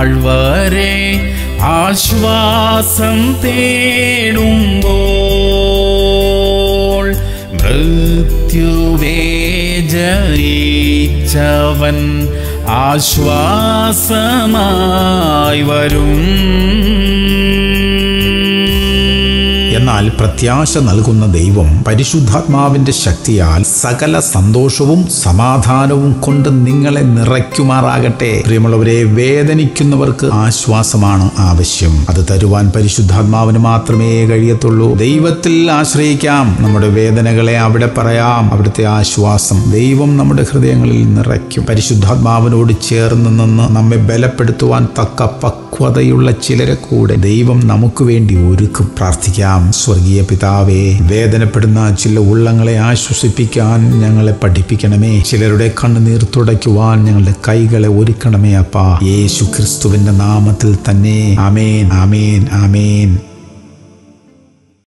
നാൾ വരെ ആശ്വാസം തേടുമ്പോൾ മൃത്യുവേ ജയിച്ചവൻ ആശ്വാസമായി വരും എന്നാൽ പ്രത്യാശ നൽകുന്ന ദൈവം പരിശുദ്ധാത്മാവിന്റെ ശക്തിയാൽ സകല സന്തോഷവും സമാധാനവും കൊണ്ട് നിങ്ങളെ നിറയ്ക്കുമാറാകട്ടെ പ്രിയമുള്ളവരെ വേദനിക്കുന്നവർക്ക് ആശ്വാസമാണ് ആവശ്യം അത് തരുവാൻ പരിശുദ്ധാത്മാവിന് മാത്രമേ കഴിയത്തുള്ളൂ ദൈവത്തിൽ ആശ്രയിക്കാം നമ്മുടെ വേദനകളെ അവിടെ പറയാം അവിടുത്തെ ആശ്വാസം ദൈവം നമ്മുടെ ഹൃദയങ്ങളിൽ നിറയ്ക്കും പരിശുദ്ധാത്മാവിനോട് ചേർന്ന് നിന്ന് നമ്മെ ബലപ്പെടുത്തുവാൻ തക്ക പക്വതയുള്ള ചിലരെ കൂടെ ദൈവം നമുക്ക് വേണ്ടി ഒരുക്കും പ്രാർത്ഥിക്കാം സ്വർഗീയ പിതാവേ വേദനപ്പെടുന്ന ചില ഉള്ളങ്ങളെ ആശ്വസിപ്പിക്കാൻ ഞങ്ങളെ പഠിപ്പിക്കണമേ ചിലരുടെ കണ്ണുനീർ തുടയ്ക്കുവാൻ ഞങ്ങളുടെ കൈകളെ ഒരുക്കണമേ അപ്പാ യേശു ക്രിസ്തുവിന്റെ നാമത്തിൽ തന്നെ ആമേൻ ആമേൻ ആമേൻ